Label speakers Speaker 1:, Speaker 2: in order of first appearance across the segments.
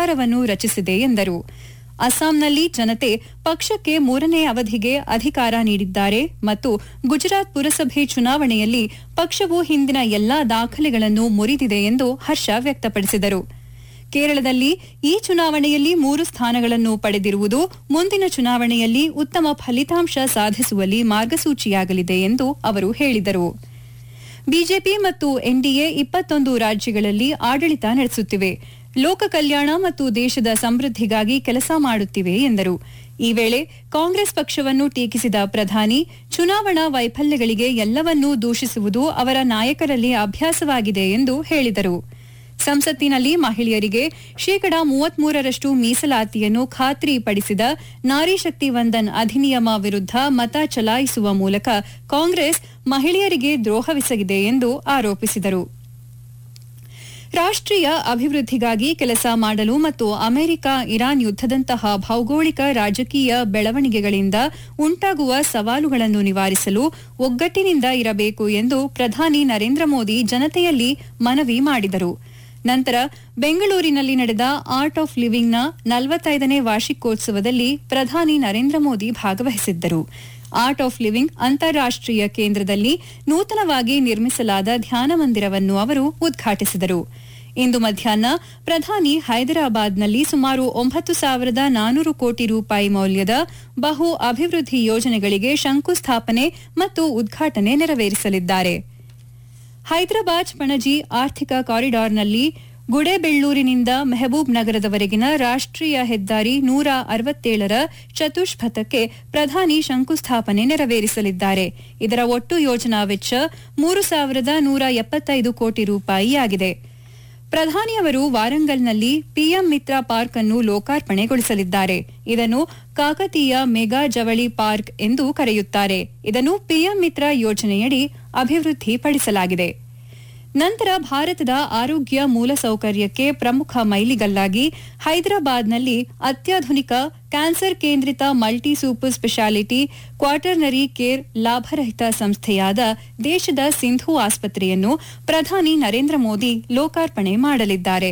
Speaker 1: ಸರ್ಕಾರವನ್ನು ರಚಿಸಿದೆ ಎಂದರು ಅಸ್ಸಾಂನಲ್ಲಿ ಜನತೆ ಪಕ್ಷಕ್ಕೆ ಮೂರನೇ ಅವಧಿಗೆ ಅಧಿಕಾರ ನೀಡಿದ್ದಾರೆ ಮತ್ತು ಗುಜರಾತ್ ಪುರಸಭೆ ಚುನಾವಣೆಯಲ್ಲಿ ಪಕ್ಷವು ಹಿಂದಿನ ಎಲ್ಲಾ ದಾಖಲೆಗಳನ್ನು ಮುರಿದಿದೆ ಎಂದು ಹರ್ಷ ವ್ಯಕ್ತಪಡಿಸಿದರು ಕೇರಳದಲ್ಲಿ ಈ ಚುನಾವಣೆಯಲ್ಲಿ ಮೂರು ಸ್ಥಾನಗಳನ್ನು ಪಡೆದಿರುವುದು ಮುಂದಿನ ಚುನಾವಣೆಯಲ್ಲಿ ಉತ್ತಮ ಫಲಿತಾಂಶ ಸಾಧಿಸುವಲ್ಲಿ ಮಾರ್ಗಸೂಚಿಯಾಗಲಿದೆ ಎಂದು ಅವರು ಹೇಳಿದರು ಬಿಜೆಪಿ ಮತ್ತು ಎನ್ಡಿಎ ಇಪ್ಪತ್ತೊಂದು ರಾಜ್ಯಗಳಲ್ಲಿ ಆಡಳಿತ ನಡೆಸುತ್ತಿವೆ ಲೋಕ ಕಲ್ಯಾಣ ಮತ್ತು ದೇಶದ ಸಮೃದ್ಧಿಗಾಗಿ ಕೆಲಸ ಮಾಡುತ್ತಿವೆ ಎಂದರು ಈ ವೇಳೆ ಕಾಂಗ್ರೆಸ್ ಪಕ್ಷವನ್ನು ಟೀಕಿಸಿದ ಪ್ರಧಾನಿ ಚುನಾವಣಾ ವೈಫಲ್ಯಗಳಿಗೆ ಎಲ್ಲವನ್ನೂ ದೂಷಿಸುವುದು ಅವರ ನಾಯಕರಲ್ಲಿ ಅಭ್ಯಾಸವಾಗಿದೆ ಎಂದು ಹೇಳಿದರು ಸಂಸತ್ತಿನಲ್ಲಿ ಮಹಿಳೆಯರಿಗೆ ಶೇಕಡಾ ಮೂವತ್ಮೂರರಷ್ಟು ಮೀಸಲಾತಿಯನ್ನು ಖಾತ್ರಿಪಡಿಸಿದ ನಾರಿ ಶಕ್ತಿ ವಂದನ್ ಅಧಿನಿಯಮ ವಿರುದ್ಧ ಮತ ಚಲಾಯಿಸುವ ಮೂಲಕ ಕಾಂಗ್ರೆಸ್ ಮಹಿಳೆಯರಿಗೆ ದ್ರೋಹವೆಸಗಿದೆ ಎಂದು ಆರೋಪಿಸಿದರು ರಾಷ್ಟ್ರೀಯ ಅಭಿವೃದ್ಧಿಗಾಗಿ ಕೆಲಸ ಮಾಡಲು ಮತ್ತು ಅಮೆರಿಕ ಇರಾನ್ ಯುದ್ದದಂತಹ ಭೌಗೋಳಿಕ ರಾಜಕೀಯ ಬೆಳವಣಿಗೆಗಳಿಂದ ಉಂಟಾಗುವ ಸವಾಲುಗಳನ್ನು ನಿವಾರಿಸಲು ಒಗ್ಗಟ್ಟಿನಿಂದ ಇರಬೇಕು ಎಂದು ಪ್ರಧಾನಿ ನರೇಂದ್ರ ಮೋದಿ ಜನತೆಯಲ್ಲಿ ಮನವಿ ಮಾಡಿದರು ನಂತರ ಬೆಂಗಳೂರಿನಲ್ಲಿ ನಡೆದ ಆರ್ಟ್ ಆಫ್ ಲಿವಿಂಗ್ನ ನಲವತ್ತೈದನೇ ವಾರ್ಷಿಕೋತ್ಸವದಲ್ಲಿ ಪ್ರಧಾನಿ ನರೇಂದ್ರ ಮೋದಿ ಭಾಗವಹಿಸಿದ್ದರು ಆರ್ಟ್ ಆಫ್ ಲಿವಿಂಗ್ ಅಂತಾರಾಷ್ಟೀಯ ಕೇಂದ್ರದಲ್ಲಿ ನೂತನವಾಗಿ ನಿರ್ಮಿಸಲಾದ ಧ್ಯಾನ ಮಂದಿರವನ್ನು ಅವರು ಉದ್ಘಾಟಿಸಿದರು ಇಂದು ಮಧ್ಯಾಹ್ನ ಪ್ರಧಾನಿ ಹೈದರಾಬಾದ್ನಲ್ಲಿ ಸುಮಾರು ಒಂಬತ್ತು ಸಾವಿರದ ನಾನೂರು ಕೋಟಿ ರೂಪಾಯಿ ಮೌಲ್ಯದ ಬಹು ಅಭಿವೃದ್ಧಿ ಯೋಜನೆಗಳಿಗೆ ಶಂಕುಸ್ಥಾಪನೆ ಮತ್ತು ಉದ್ಘಾಟನೆ ನೆರವೇರಿಸಲಿದ್ದಾರೆ ಹೈದರಾಬಾದ್ ಪಣಜಿ ಆರ್ಥಿಕ ಕಾರಿಡಾರ್ನಲ್ಲಿ ಗುಡೇಬೆಳ್ಳೂರಿನಿಂದ ಮೆಹಬೂಬ್ ನಗರದವರೆಗಿನ ರಾಷ್ಟ್ರೀಯ ಹೆದ್ದಾರಿ ನೂರ ಅರವತ್ತೇಳರ ಚತುಷ್ಪಥಕ್ಕೆ ಪ್ರಧಾನಿ ಶಂಕುಸ್ಥಾಪನೆ ನೆರವೇರಿಸಲಿದ್ದಾರೆ ಇದರ ಒಟ್ಟು ಯೋಜನಾ ವೆಚ್ಚ ಮೂರು ಸಾವಿರದ ನೂರ ಎಪ್ಪತ್ತೈದು ಕೋಟಿ ರೂಪಾಯಿಯಾಗಿದೆ ಪ್ರಧಾನಿಯವರು ವಾರಂಗಲ್ನಲ್ಲಿ ಪಿಎಂ ಮಿತ್ರ ಪಾರ್ಕ್ ಅನ್ನು ಲೋಕಾರ್ಪಣೆಗೊಳಿಸಲಿದ್ದಾರೆ ಇದನ್ನು ಕಾಕತೀಯ ಮೆಗಾ ಜವಳಿ ಪಾರ್ಕ್ ಎಂದು ಕರೆಯುತ್ತಾರೆ ಇದನ್ನು ಪಿಎಂ ಮಿತ್ರ ಯೋಜನೆಯಡಿ ಅಭಿವೃದ್ಧಿಪಡಿಸಲಾಗಿದೆ ನಂತರ ಭಾರತದ ಆರೋಗ್ಯ ಮೂಲಸೌಕರ್ಯಕ್ಕೆ ಪ್ರಮುಖ ಮೈಲಿಗಲ್ಲಾಗಿ ಹೈದರಾಬಾದ್ನಲ್ಲಿ ಅತ್ಯಾಧುನಿಕ ಕ್ಯಾನ್ಸರ್ ಕೇಂದ್ರಿತ multi super speciality quaternary care ಲಾಭರಹಿತ ಸಂಸ್ಥೆಯಾದ ದೇಶದ ಸಿಂಧು ಆಸ್ಪತ್ರೆಯನ್ನು ಪ್ರಧಾನಿ ನರೇಂದ್ರ ಮೋದಿ ಲೋಕಾರ್ಪಣೆ ಮಾಡಲಿದ್ದಾರೆ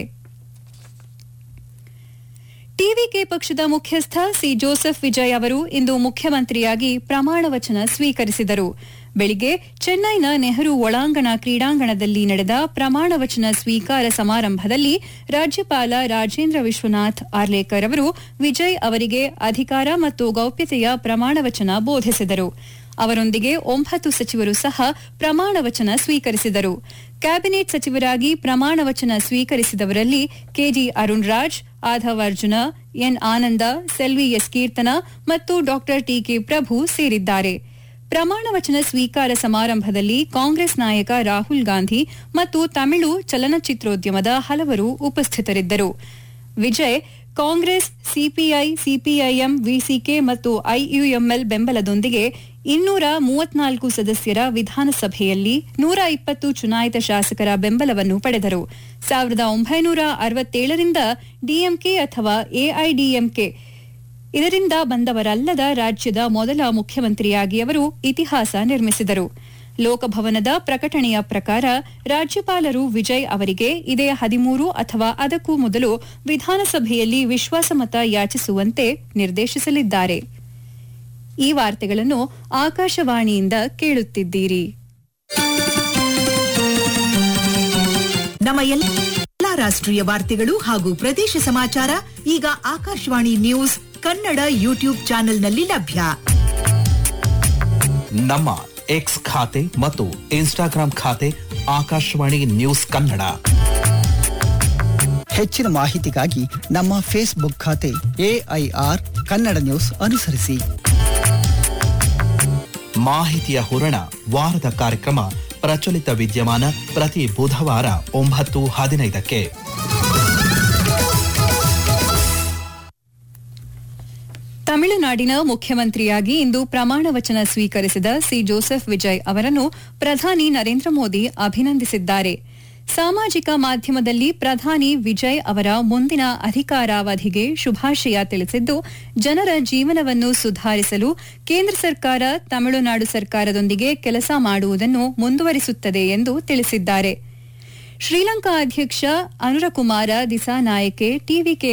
Speaker 1: ಟಿವಿಕೆ ಪಕ್ಷದ ಮುಖ್ಯಸ್ಥ ಸಿ ಜೋಸೆಫ್ ವಿಜಯ್ ಅವರು ಇಂದು ಮುಖ್ಯಮಂತ್ರಿಯಾಗಿ ಪ್ರಮಾಣ ವಚನ ಸ್ವೀಕರಿಸಿದರು ಬೆಳಿಗ್ಗೆ ಚೆನ್ನೈನ ನೆಹರು ಒಳಾಂಗಣ ಕ್ರೀಡಾಂಗಣದಲ್ಲಿ ನಡೆದ ಪ್ರಮಾಣ ವಚನ ಸ್ವೀಕಾರ ಸಮಾರಂಭದಲ್ಲಿ ರಾಜ್ಯಪಾಲ ರಾಜೇಂದ್ರ ವಿಶ್ವನಾಥ್ ಆರ್ಲೇಕರ್ ಅವರು ವಿಜಯ್ ಅವರಿಗೆ ಅಧಿಕಾರ ಮತ್ತು ಗೌಪ್ಯತೆಯ ಪ್ರಮಾಣ ವಚನ ಬೋಧಿಸಿದರು ಅವರೊಂದಿಗೆ ಒಂಬತ್ತು ಸಚಿವರು ಸಹ ಪ್ರಮಾಣ ವಚನ ಸ್ವೀಕರಿಸಿದರು ಕ್ಯಾಬಿನೆಟ್ ಸಚಿವರಾಗಿ ಪ್ರಮಾಣ ವಚನ ಸ್ವೀಕರಿಸಿದವರಲ್ಲಿ KG Arun Raj Aadhav Arjuna N Ananda Selvi S Keerthana ಮತ್ತು ಡಾ ಟಿಕೆ ಪ್ರಭು ಸೇರಿದ್ದಾರೆ ಪ್ರಮಾಣ ವಚನ ಸ್ವೀಕಾರ ಸಮಾರಂಭದಲ್ಲಿ ಕಾಂಗ್ರೆಸ್ ನಾಯಕ ರಾಹುಲ್ ಗಾಂಧಿ ಮತ್ತು ತಮಿಳು ಚಲನಚಿತ್ರೋದ್ಯಮದ ಹಲವರು ಉಪಸ್ಥಿತರಿದ್ದರು Vijay Congress CPI CPIM VCK ಮತ್ತು ಐಯುಎಂಎಲ್ ಬೆಂಬಲದೊಂದಿಗೆ ಇನ್ನೂರ ಮೂವತ್ನಾಲ್ಕು ಸದಸ್ಯರ ವಿಧಾನಸಭೆಯಲ್ಲಿ ನೂರ ಇಪ್ಪತ್ತು ಚುನಾಯಿತ ಶಾಸಕರ ಬೆಂಬಲವನ್ನು ಪಡೆದರು ಸಾವಿರದ ಒಂಬೈನೂರ ಅರವತ್ತೇಳರಿಂದ ಡಿಎಂಕೆ ಅಥವಾ ಎಐಡಿಎಂಕೆ ಇದರಿಂದ ಬಂದವರಲ್ಲದ ರಾಜ್ಯದ ಮೊದಲ ಮುಖ್ಯಮಂತ್ರಿಯಾಗಿ ಅವರು ಇತಿಹಾಸ ನಿರ್ಮಿಸಿದರು ಲೋಕಭವನದ ಪ್ರಕಟಣೆಯ ಪ್ರಕಾರ ರಾಜ್ಯಪಾಲರು ವಿಜಯ್ ಅವರಿಗೆ ಇದೇ ಹದಿಮೂರು ಅಥವಾ ಅದಕ್ಕೂ ಮೊದಲು ವಿಧಾನಸಭೆಯಲ್ಲಿ ವಿಶ್ವಾಸಮತ ಯಾಚಿಸುವಂತೆ ನಿರ್ದೇಶಿಸಲಿದ್ದಾರೆ ಈ ವಾರ್ತೆಗಳನ್ನು ಆಕಾಶವಾಣಿಯಿಂದ ಕೇಳುತ್ತಿದ್ದೀರಿ
Speaker 2: ನಮ್ಮ ಎಲ್ಲಾ ರಾಷ್ಟ್ರೀಯ ವಾರ್ತೆಗಳು ಹಾಗೂ ಪ್ರದೇಶ ಸಮಾಚಾರ ಈಗ ಆಕಾಶವಾಣಿ ನ್ಯೂಸ್ ಕನ್ನಡ ಯೂಟ್ಯೂಬ್ ಚಾನೆಲ್ನಲ್ಲಿ ಲಭ್ಯ
Speaker 3: ನಮ್ಮ ಎಕ್ಸ್ ಖಾತೆ ಮತ್ತು ಇನ್ಸ್ಟಾಗ್ರಾಂ ಖಾತೆ ಆಕಾಶವಾಣಿ ನ್ಯೂಸ್ ಕನ್ನಡ
Speaker 4: ಹೆಚ್ಚಿನ ಮಾಹಿತಿಗಾಗಿ ನಮ್ಮ ಫೇಸ್ಬುಕ್ ಖಾತೆ ಎಐಆರ್ ಕನ್ನಡ ನ್ಯೂಸ್ ಅನುಸರಿಸಿ
Speaker 3: ಮಾಹಿತಿಯ ಹೂರಣ ವಾರದ ಕಾರ್ಯಕ್ರಮ ಪ್ರಚಲಿತ ವಿದ್ಯಮಾನ ಪ್ರತಿ ಬುಧವಾರ ಒಂಬತ್ತು ಹದಿನೈದಕ್ಕೆ
Speaker 1: ತಮಿಳುನಾಡಿನ ಮುಖ್ಯಮಂತ್ರಿಯಾಗಿ ಇಂದು ಪ್ರಮಾಣ ವಚನ ಸ್ವೀಕರಿಸಿದ ಸಿ ಜೋಸೆಫ್ ವಿಜಯ್ ಅವರನ್ನು ಪ್ರಧಾನಿ ನರೇಂದ್ರ ಮೋದಿ ಅಭಿನಂದಿಸಿದ್ದಾರೆ ಸಾಮಾಜಿಕ ಮಾಧ್ಯಮದಲ್ಲಿ ಪ್ರಧಾನಿ ವಿಜಯ್ ಅವರ ಮುಂದಿನ ಅಧಿಕಾರಾವಧಿಗೆ ಶುಭಾಶಯ ತಿಳಿಸಿದ್ದು ಜನರ ಜೀವನವನ್ನು ಸುಧಾರಿಸಲು ಕೇಂದ್ರ ಸರ್ಕಾರ ತಮಿಳುನಾಡು ಸರ್ಕಾರದೊಂದಿಗೆ ಕೆಲಸ ಮಾಡುವುದನ್ನು ಮುಂದುವರಿಸುತ್ತದೆ ಎಂದು ತಿಳಿಸಿದ್ದಾರೆ ಶ್ರೀಲಂಕಾ ಅಧ್ಯಕ್ಷ ಅನುರಕುಮಾರ ದಿಸಾನಾಯಕೆ ಟಿವಿಕೆ